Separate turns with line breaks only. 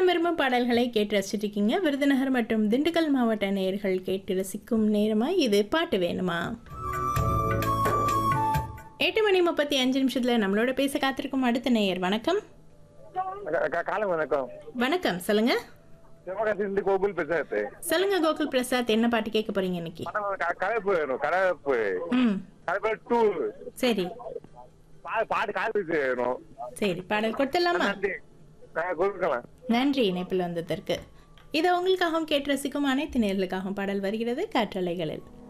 மனம் விரும்பும் பாடல்களை கேட்டு ரசிச்சிட்டு இருக்கீங்க விருதுநகர் மற்றும் திண்டுக்கல் மாவட்ட நேயர்கள் கேட்டு ரசிக்கும் நேரமா இது பாட்டு வேணுமா எட்டு மணி முப்பத்தி அஞ்சு நிமிஷத்துல நம்மளோட பேச காத்திருக்கும் அடுத்த நேயர் வணக்கம்
கா- கா- காலை வணக்கம்
வணக்கம் சொல்லுங்க
சிவகாசி இருந்து கோகுல் பேசுறது
சொல்லுங்க கோகுல் பிரசாத் என்ன பாட்டு கேட்க போறீங்க இன்னைக்கு
படம் க- கலப்பு வேணும் கலப்பு
ம்
கலப்பு டூ
சரி
பா- பாட்டு கலப்பு வேணும்
சரி பாடல் கொடுத்துடலாமா
நன்றி நான் கொடுக்கலாம்
நன்றி இணைப்பில் வந்ததற்கு இதை உங்களுக்காகவும் கேட்டு ரசிக்கும் அனைத்து நேர்களுக்காகவும் பாடல் வருகிறது காற்றலைகளில்